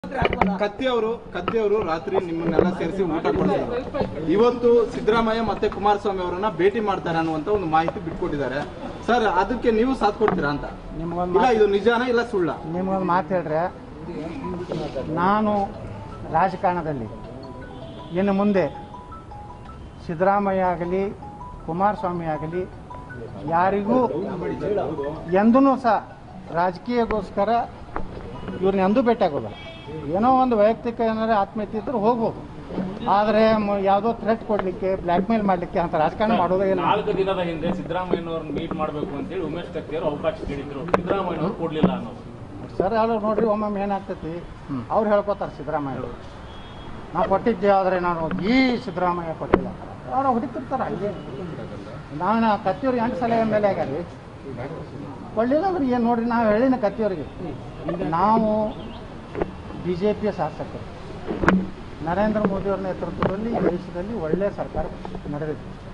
ಕತ್ತಿ ಅವರು ಕತ್ತಿ ಅವರು ರಾತ್ರಿ ನಿಮ್ಮನ್ನೆಲ್ಲ ಸೇರಿಸಿ ಊಟ ಕೊಡ್ತಾರೆ ಇವತ್ತು ಸಿದ್ದರಾಮಯ್ಯ ಮತ್ತೆ ಕುಮಾರಸ್ವಾಮಿ ಅವರನ್ನ ಭೇಟಿ ಮಾಡ್ತಾರೆ ಅನ್ನುವಂತ ಒಂದು ಮಾಹಿತಿ ಬಿಟ್ಕೊಟ್ಟಿದ್ದಾರೆ ಸರ್ ಅದಕ್ಕೆ ನೀವು ಸಾಥ್ ಕೊಡ್ತೀರಾ ಅಂತ ನಿಮ್ಗೊಂದು ಇಲ್ಲ ಇದು ನಿಜಾನ ಇಲ್ಲ ಸುಳ್ಳ ನಿಮ್ಗೊಂದು ಮಾತು ಹೇಳ್ರೆ ನಾನು ರಾಜಕಾರಣದಲ್ಲಿ ಇನ್ನು ಮುಂದೆ ಸಿದ್ದರಾಮಯ್ಯ ಆಗಲಿ ಕುಮಾರಸ್ವಾಮಿ ಆಗಲಿ ಯಾರಿಗೂ ಎಂದೂ ಸಹ ರಾಜಕೀಯಕ್ಕೋಸ್ಕರ ಇವ್ರನ್ನ ಎಂದೂ ಭೇಟಿ ಆಗೋದಿಲ್ಲ ಏನೋ ಒಂದು ವೈಯಕ್ತಿಕ ಏನಾರ ಆತ್ಮಹತ್ಯೆ ಇದ್ರೆ ಹೋಗ್ಬೋದು ಆದರೆ ಯಾವುದೋ ಥ್ರೆಟ್ ಕೊಡಲಿಕ್ಕೆ ಬ್ಲ್ಯಾಕ್ ಮೇಲ್ ಮಾಡಲಿಕ್ಕೆ ಅಂತ ರಾಜಕಾರಣ ಮಾಡೋದೇ ಇಲ್ಲ ನಾಲ್ಕು ದಿನದ ಹಿಂದೆ ಸಿದ್ದರಾಮಯ್ಯನವ್ರನ್ನ ಮೀಟ್ ಮಾಡಬೇಕು ಅಂತೇಳಿ ಉಮೇಶ್ ಕತ್ತಿಯವರು ಅವಕಾಶ ಕೇಳಿದ್ರು ಸಿದ್ದರಾಮಯ್ಯನವರು ಕೊಡ್ಲಿಲ್ಲ ಅನ್ನೋದು ಸರ್ ಅಲ್ಲ ನೋಡ್ರಿ ಒಮ್ಮೊಮ್ಮೆ ಏನಾಗ್ತೈತಿ ಅವ್ರು ಹೇಳ್ಕೊತಾರೆ ಸಿದ್ದರಾಮಯ್ಯ ನಾವು ಕೊಟ್ಟಿದ್ದೆ ಆದರೆ ನಾನು ಈ ಸಿದ್ದರಾಮಯ್ಯ ಕೊಟ್ಟಿಲ್ಲ ಅವ್ರು ಹೊಡಿತಿರ್ತಾರೆ ಹಂಗೆ ನಾನು ಕತ್ತಿಯವ್ರಿಗೆ ಎಂಟು ಸಲ ಎಮ್ ಎಲ್ ಎ ಆಗ್ಯಾರಿ ಕೊಡಲಿಲ್ಲ ಅಂದ್ರೆ ಏನು ನೋಡ್ರಿ ನಾವು ಹೇಳಿನ ಕತ್ತಿಯವ್ರಿಗೆ ನಾವು ಬಿ ಜೆ ಪಿಯ ಶಾಸಕರು ನರೇಂದ್ರ ಮೋದಿಯವ್ರ ನೇತೃತ್ವದಲ್ಲಿ ದೇಶದಲ್ಲಿ ಒಳ್ಳೆಯ ಸರ್ಕಾರ ನಡೆದಿದೆ